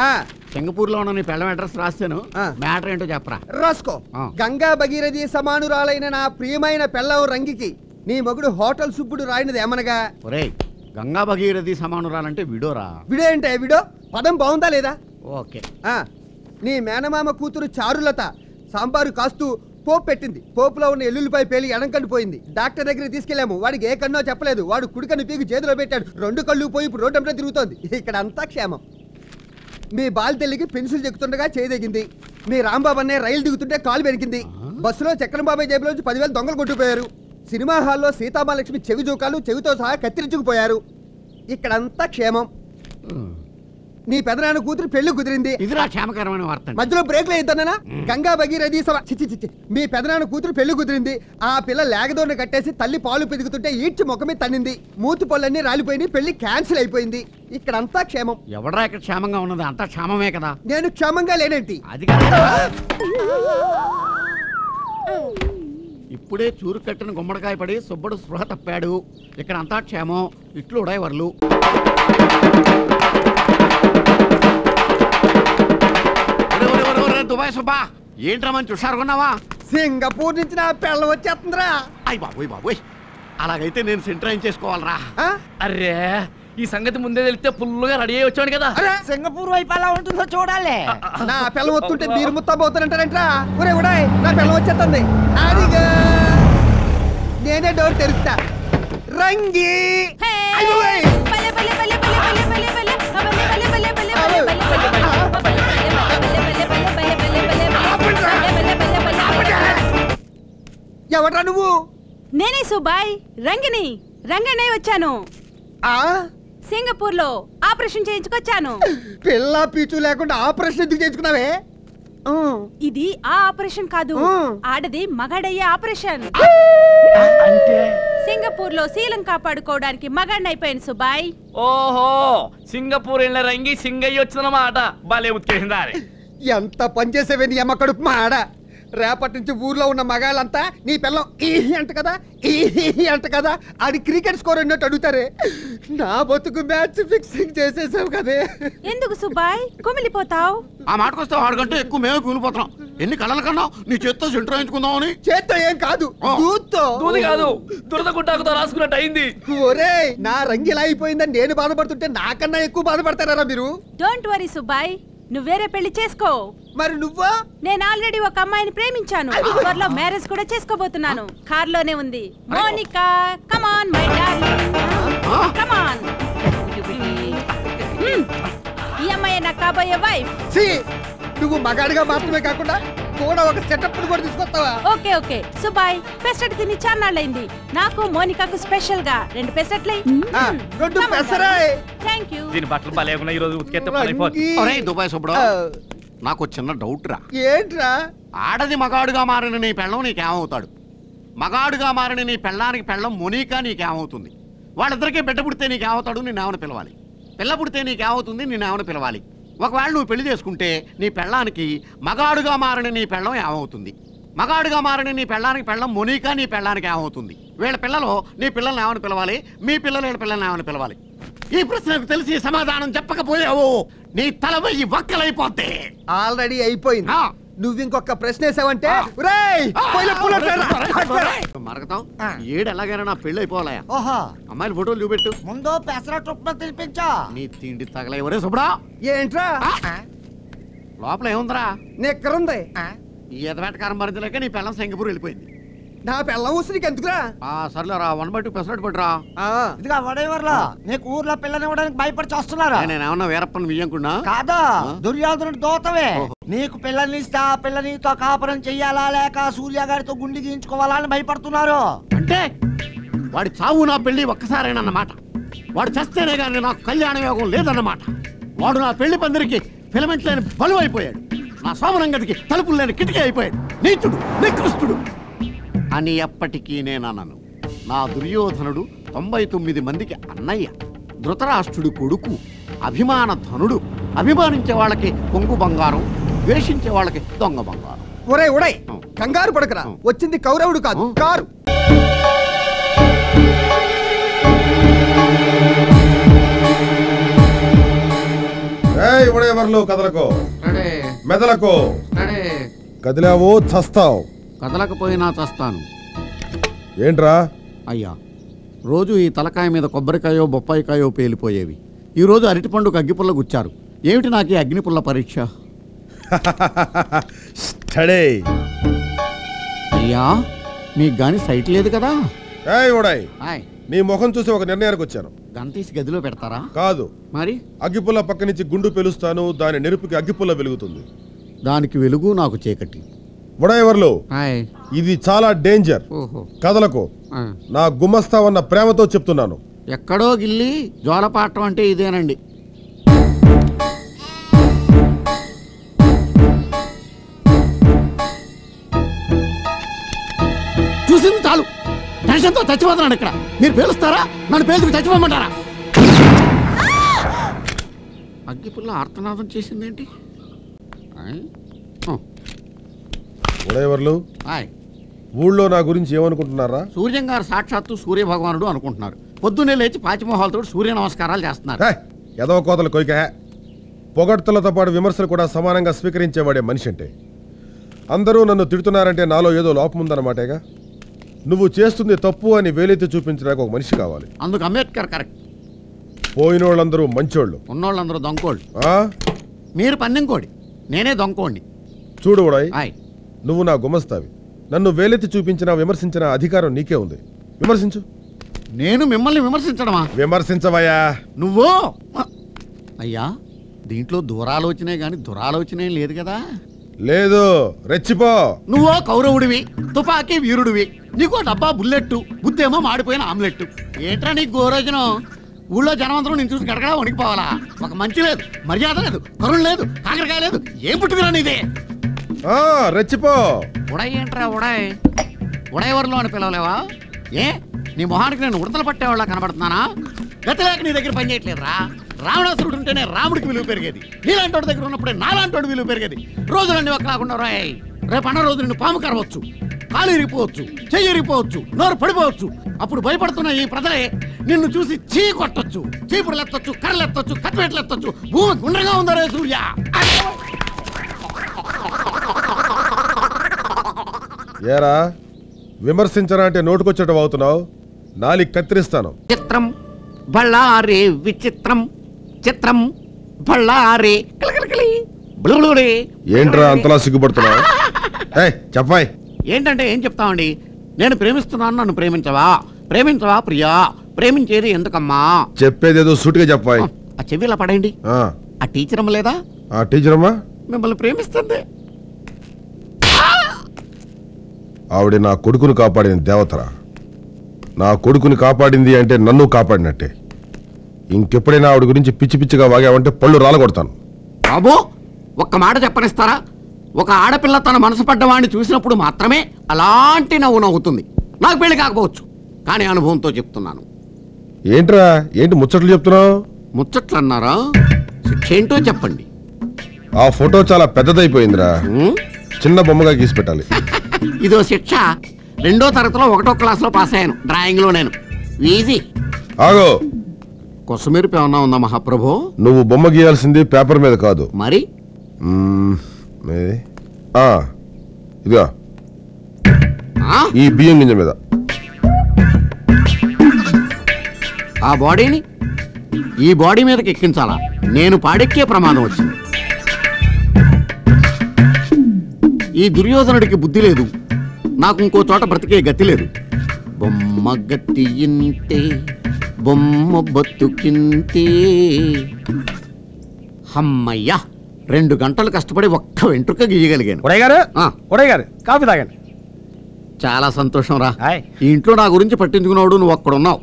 ఆ, సింగపూర్ లో ఉన్న నీ పెళ్ళం అడ్రస్ రాస్తాను ఆ. మ్యాటర్ ఏంటో చెప్పరా రాసుకో ఆ. గంగా భగీరథి సమానురాలైన నా ప్రియమైన పెళ్ళం రంగికి నీ మగుడు హోటల్ సుబ్బుడు రాయినది ఏమనగా ఒరేయ్ గంగా భగీరథి సమానురాలంటే విడోరా విడో ఏంటే విడో పదం బాగుందా లేదా ఓకే ఆ, నీ మేనమామ కూతురు చారులత సాంబారు కాస్తూ పోపు పెట్టింది పోపులో ఉన్న ఎల్లుల్లిపై పేలి ఎడంకన్ను పోయింది డాక్టర్ దగ్గరికి తీసుకెళ్ళాము వాడికి ఏ కన్నో చెప్పలేదు వాడు కుడికన్ను పీకి చేతిలో పెట్టాడు రెండు కళ్ళు పోయి ఇప్పుడు రోడ్డు తిరుగుతోంది ఇక్కడ అంతా క్షేమం మీ బాలితల్లికి పెన్సిల్ చెక్కుతుండగా చేయదగింది మీ రాంబాబు అనే రైలు దిగుతుంటే కాలు పెరిగింది బస్సులో చక్రం బాబాయ్ జేబులోంచి పదివేలు దొంగలు కొట్టుకుపోయారు సినిమా హాల్లో సీతామహాలక్ష్మి చెవి జోకాలు చెవితో సహా కత్తిరించుకుపోయారు ఇక్కడంతా క్షేమం నీ పెదనాన్న కూతురు పెళ్లి కుదిరింది ఇదిరా క్షేమకరమైన వార్త అండి. మధ్యలో బ్రేక్లు అవుతానా గంగా భగీరథి సభ చిచ్చి చిచ్చి మీ పెదనాన్న కూతురు పెళ్లి కుదిరింది ఆ పిల్ల లేగదోడిని కట్టేసి తల్లి పాలు పెరుగుతుంటే ఈడ్చి ముఖం మీద తన్నింది మూతి పళ్ళన్నీ రాలిపోయినాయి పెళ్లి క్యాన్సిల్ అయిపోయింది ఇక్కడంతా క్షేమం ఎవడరా ఇక్కడ క్షేమంగా ఉన్నది అంతా క్షేమమే కదా నేను క్షేమంగా లేనేంటి అది కాదు ఇప్పుడే చూరు కట్టిన గుమ్మడికాయ పడి సుబ్బడు స్పృహ తప్పాడు ఇక్కడ అంతా క్షేమం ఇట్లు ఉడయవర్లు ఒరే, ఒరే, ఒరే, ఒరే, దుబాయ్ సుబ్బా ఏంట్రా మంచి హుషారుకున్నావా సింగపూర్ నుంచి నా పిల్ల వచ్చేస్తుందిరా అయ్యి బాబోయ్ బాబోయ్ అలాగైతే నేను సెంట్రైన్ చేసుకోవాలరా ఆ? అరే ఈ సంగతి ముందే తెలిస్తే ఫుల్గా రెడీ అయ్యి వచ్చాడు కదా అరే సింగపూర్ వైపు ఎలా ఉంటుందో చూడాలి నా పిల్ల వస్తుంటే మీరు ముస్తాబోతానంటారంట్రా ఒరే ఉడాయ్ నా పిల్ల వచ్చేస్తుంది అదిగా నేనే డోర్ తెరుస్తా రంగి అయ్యో, ఓయ్. ఎవడ్రా నువ్వు నేనే సుబాయ్ రంగిని రంగనే వచ్చాను ఆ సింగపూర్ లో ఆపరేషన్ చేయించుకొచ్చాను పిల్ల పీచు లేకుండా ఆపరేషన్ ఎందుకు చేయించుకున్నావే ఆ. ఇది ఆ ఆపరేషన్ కాదు ఆ. ఆడది మగాడయ్యే ఆపరేషన్ అంటే సింగపూర్ లో శీలం కాపాడుకోవడానికి మగాడిని అయిపోయాను సుబాయ్ ఓహో సింగపూర్ వెళ్ళిన రంగి సింగయ్య వచ్చిందన్నమాట భలే ఉత్కేసిందా అరే ఎంత పనిచేసేవే నీ అమ్మ కడుపు మా ఆడ రేపటి నుంచి ఊర్లో ఉన్న మగాళ్ళంతా నీ పిల్లం ఈహి అంట కదా ఈహి అంట కదా అది క్రికెట్ స్కోర్ అన్నట్టు అడుగుతారే నా బతుకు మ్యాచ్ ఫిక్సింగ్ చేసేసావు కదే ఎందుకు సుబాయ్ కుమిలిపోతావు ఆ మాటకొస్తే వాడికంటే ఎక్కువ మేమే కూలిపోతున్నాం ఎన్ని కళ్ళల కన్నా నీ చేత్తో సెంట్రాయించుకుందామని చేత్తో ఏం కాదు ఆ. దూత్తో దూది కాదు దురద గుట్టాకుతో రాసుకున్నట్టు అయింది ఒరే నా రంగిలా అయిపోయిందని నేను బాధపడుతుంటే నాకన్నా ఎక్కువ బాధపడతారా మీరు డోంట్ వరీ సుబాయ్ నువ్వు వేరే పెళ్లి చేసుకో మరి నువ్వా నేను ఆల్రెడీ ఒక అమ్మాయిని ప్రేమించాను త్వరలో మ్యారేజ్ కూడా చేసుకోబోతున్నాను కార్ లోనే ఉంది Monica come on my darling come on ఈ అమ్మాయి నాకు కాబోయే వైఫ్ సి నువ్వు మగాడిగా మాత్రమే కాకుండా కూడా ఒక సెటప్ కూడా తీసుకొస్తావా ఓకే ఓకే సుబాయ్ పెసరట్ తిని చాన్నాళ్ళైంది నాకు మోనికాకు స్పెషల్ గా రెండు పెసరట్లే ఆ, రెండు పెసరాయ్. థ్యాంక్ యూ దీని బట్టలు భలే ఉన్నాయి ఈ రోజు ఉతికేస్తే పనైపోతుంది రంగి. ఒరేయ్ దుబాయ్ సుబ్బడు ఆ, నాకు చిన్న డౌట్ రా ఏంట్రా ఆడది మగాడుగా మారిన నీ పెళ్ళం నీకేమవుతాడు మగాడుగా మారిన నీ పెళ్ళానికి పెళ్ళం మొనీకా నీకేమవుతుంది వాళ్ళిద్దరికీ బిడ్డ పుడితే నీకేమవుతాడు నేనేమని పిలవాలి పిల్ల పుడితే నీకేమవుతుంది నేనేమని పిలవాలి ఒకవేళ నువ్వు పెళ్లి చేసుకుంటే నీ పెళ్ళానికి మగాడుగా మారిన నీ పెళ్ళం ఏమవుతుంది మగాడుగా మారిన నీ పెళ్ళానికి పెళ్ళం మొనీకా నీ పెళ్ళానికి ఏమవుతుంది వీళ్ళ పిల్లలు నీ పిల్లల్ని ఏమని పిలవాలి మీ పిల్లలు వీళ్ళ పిల్లల్ని ఏమని పిలవాలి ఈ ప్రశ్నకు తెలిసి సమాధానం చెప్పకపోయావు నీ తల వెయ్యి వక్కలైపోతే ఆల్రెడీ అయిపోయింది ఆ. నువ్వు ఇంకొక ప్రశ్న వేసావంటే ఆ. ఒరేయ్, పోయిన పుల్ల ట్రైన్ రా. మరగతాం ఆ. ఏడు ఎలాగైనా నా పెళ్ళి అయిపోవాలయా ఓహో అమ్మాయిల ఫోటోలు చూపెట్టు ముందు పెసరట్టు ఉప్మా తినిపించా నీ తిండి తగల ఎవరే సుబ్బడా ఏంట్రా లోపల ఏముందిరా నిక్కరుంది ఈ ఎదవేటకారం భరించలేక నీ పిల్లం సింగపూర్ వెళ్ళిపోయింది నా పిల్లం ఊసి నీకు ఎందుకురా ఆ సర్లేరా వన్ బై టూ పెసరట్టు పట్టురా ఆ, ఇదిగా వడేవర్లో నీకు ఊర్లో పిల్లనివ్వడానికి భయపడి చేస్తున్నారా నేను ఏమన్నా వీరప్పని వియ్యంకున్నా కాదా ఆ? దుర్యోధనుడు దోతవే ఓహో. నీకు పిల్లల్ని ఇస్తే ఆ పిల్లనితో కాపురం చెయ్యాలా లేక సూర్య గారితో గుండి గీయించుకోవాలా అని భయపడుతున్నారు అంటే వాడి చావు నా పెళ్లి ఒక్కసారేనన్నమాట వాడు చస్తేనే కానీ నాకు కళ్యాణ యోగం లేదన్నమాట వాడు నా పెళ్లి పందిరికి ఫిలమెంట్ లేని బలువు అయిపోయాడు నా సోమరంగతికి తలుపులు లేని కిటికీ అయిపోయాడు నీచుడు నికృష్టుడు అని ఎప్పటికీ నేనన్నాను నా దుర్యోధనుడు తొంభై తొమ్మిది మందికి అన్నయ్య ధృతరాష్ట్రుడు కొడుకు అభిమాన ధనుడు అభిమానించే వాళ్ళకి కొంగు బంగారం ద్వేషించే వాళ్ళకి దొంగ బంగారం ఒరే ఉడయ్ ఆ. కంగారు పడకరా ఆ. వచ్చింది కౌరవుడు కాదు ఆ. కారు ఇవ్వడెవర్లు కదలకు మెదలకు కదిలావో చస్తావు కదలకపోయినా చస్తాను ఏంట్రా అయ్యా రోజు ఈ తలకాయ మీద కొబ్బరికాయో బొప్పాయికాయో పేలిపోయేవి ఈరోజు అరటిపండుకు అగ్గిపుల్ల గుచ్చారు ఏమిటి నాకు ఈ అగ్నిపుల్ల పరీక్ష స్టడీ అయ్యా మీకు గాని సైట్ లేదు కదా ఏయ్ ఉడాయ్ హాయ్ నీ ముఖం చూసి ఒక నిర్ణయానికి వచ్చాను గన్ తీసి గదిలో పెడతారా కాదు మరి అగ్గిపుల్ల పక్క నుంచి గుండు పెలుస్తాను దాని నెరుపుకి అగ్గిపుల్ల వెలుగుతుంది దానికి వెలుగు నాకు చీకటి ఉడాయవర్లు హాయ్ ఇది చాలా డేంజర్ ఓహో కదలకు ఆ. నా గుమస్తావన్న ప్రేమతో చెప్తున్నాను ఎక్కడో గిల్లి జోలపాటం అంటే ఇదేనండి చూసింది చాలు టెన్షన్తో చచ్చిపోతున్నాడు ఇక్కడ మీరు పేలుస్తారా నన్ను పేలుకు చచ్చిపోమంటారా అగ్గిపుల్ల ఆర్తనాదం చేసిందేంటి ఆయ్. ఆ, ఉడాయవర్లు ఆయ్. ఊళ్ళో నా గురించి ఏమనుకుంటున్నారా సూర్యం గారు సాక్షాత్తు సూర్య భగవానుడు అనుకుంటున్నారు పొద్దున్నే లేచి పాచిమోహాలతో సూర్య నమస్కారాలు చేస్తున్నారు హే, ఎదవ కోతలు కొయ్క పొగడ్తలతో పాటు విమర్శలు కూడా సమానంగా స్వీకరించేవాడే మనిషి అంటే అందరూ నన్ను తిడుతున్నారంటే నాలో ఏదో లోపం ఉందన్నమాటేగా నువ్వు చేస్తుంది తప్పు అని వేలెత్తి చూపించడానికి ఒక మనిషి కావాలి అందుకు అంబేద్కర్ కరెక్ట్ పోయిన వాళ్ళందరూ మంచోళ్ళు ఉన్నోళ్ళందరూ దొంకోళ్ళు ఆ? మీరు పన్నెంకోడి నేనే దొంకోండి చూడు ఉడాయ్ ఆయ్ నువ్వు నా గుమస్తావి నన్ను వేలెత్తి చూపించిన విమర్శించిన అధికారం నీకే ఉంది విమర్శించు నేను మిమ్మల్ని విమర్శించడమా విమర్శించవయ్యా నువ్వు అయ్యా దీంట్లో దూరాలోచనే గాని దురాలోచనే లేదు కదా లేదు రెచ్చిపో నువ్వో కౌరవుడివి తుపాకీ వీరుడివి నీకో డబ్బా బుల్లెట్టు బుద్ధేమో మాడిపోయిన ఆమ్లెట్ ఏంట్రా నీకు గోరోజనం ఊళ్ళో జనమంతరం నేను చూసి గడగడా వణికిపోవాలా ఒక మంచి లేదు మర్యాద లేదు కరుణ లేదు కాకరకాయ లేదు ఏం పుట్టుకురా నీదే ఆ, రెచ్చిపో ఉడాయ్ ఏంట్రా ఉడాయ్ ఉడాయవరిలో అని పిలవలేవా ఏ నీ మొహానికి నేను ఉడతలు పట్టేవాళ్ళ కనబడుతున్నానా గతి లేక నీ దగ్గర పనిచేయట్లేదురా రావణాసురుడు ఉంటేనే రాముడికి విలువ పెరిగేది నీలాంటి వాడి దగ్గర ఉన్నప్పుడే నాలాంటి వాడి విలువ పెరిగేది రోజులన్నీ ఒక కాకుండా రాయ్ రేపు అన్న రోజు నిన్ను పాము కరవచ్చు కాలు ఇరిగిపోవచ్చు చెయ్యి ఇరిగిపోవచ్చు నోరు పడిపోవచ్చు అప్పుడు భయపడుతున్న ఈ ప్రజలే నిన్ను చూసి చీ కొట్టొచ్చు చీపురులు ఎత్తొచ్చు కర్రలు ఎత్తొచ్చు కట్టిపెట్లు ఎత్తొచ్చు భూమి గుండ్రగా ఉందా రే సూర్య ఏరా విమర్శించరా అంటే నోటుకొచ్చేట అవుతున్నావు నాలి కత్తిరిస్తాను చిత్రం బళ్ళారే విచిత్రం చిత్రం బళ్ళారే కిలకిలకిలి, బులుబులుబులి. ఏంట్రా అంతలా సిగ్గుపడుతున్నావు ఏయ్ చెప్పాయ్ ఏంటంటే ఏం చెప్తామండి నేను ప్రేమిస్తున్నాను నన్ను ప్రేమించవా ప్రేమించవా ప్రియా ప్రేమించేది ఎందుకమ్మా చెప్పేదేదో సూటిగా చెప్పాయ్ ఆ చెవి ఇలా పడేయండి ఆ, ఆ టీచర్ అమ్మ లేదా ఆ టీచర్ అమ్మా మిమ్మల్ని ప్రేమిస్తుంది ఆవిడ నా కొడుకుని కాపాడిన దేవతరా నా కొడుకుని కాపాడింది అంటే నన్ను కాపాడినట్టే ఇంకెప్పుడైనా ఆవిడ గురించి పిచ్చి పిచ్చిగా వాగావంటే పళ్ళు రాలగొడతాను బాబు ఒక్క మాట చెప్పనిస్తారా ఒక ఆడపిల్ల తన మనసు పడ్డవాడిని చూసినప్పుడు మాత్రమే అలాంటి నవ్వు నవ్వుతుంది నాకు పెళ్లి కాకపోవచ్చు కానీ అనుభవంతో చెప్తున్నాను ఏంట్రా ఏంటి ముచ్చట్లు చెప్తున్నావు ముచ్చట్లు అన్నారా శిక్ష ఏంటో చెప్పండి ఆ ఫోటో చాలా పెద్దదైపోయిందిరా ఉం? చిన్న బొమ్మగా గీసి పెట్టాలి ఇదో శిక్ష రెండో తరగతిలో ఒకటో క్లాస్లో పాస్ అయ్యాను డ్రాయింగ్లో నేను ఈజీ ఆగో కొసమెరుపు ఏమన్నా ఉందా మహాప్రభు నువ్వు బొమ్మ గీయాల్సింది పేపర్ మీద కాదు మరి మ్మ్, ఏది? ఆ, ఇదిగో ఆ? ఈ బియ్యం గింజ మీద ఆ బాడీని ఈ బాడీ మీదకి ఎక్కించాలా నేను పాడెక్కే ప్రమాదం వచ్చింది ఈ దుర్యోధనుడికి బుద్ధి లేదు నాకు ఇంకో చోట బ్రతికే గతి లేదు బొమ్మ గతి ఇంతే బొమ్మ బతుకింతే హమ్మయ్యా రెండు గంటలు కష్టపడి ఒక్క వెంట్రుక గీయగలిగాను ఉడయ్ గారు ఆ, ఉడయ్ గారు కాఫీ తాగండి చాలా సంతోషం రా హాయ్ ఈ ఇంట్లో నా గురించి పట్టించుకున్నాడు నువ్వు ఒక్కడున్నావు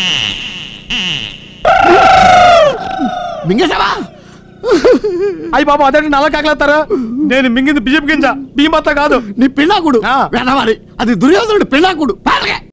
మింగేశావా అయ్యి బాబు అదే నల్ల కాకలేస్తారు నేను మింగింది బియ్యం గింజ బియ్యం బత్త కాదు నీ పిల్లాకుడు ఆ. వెనవాలి అది దుర్యోధనుడు పిల్లాకుడు పాలకే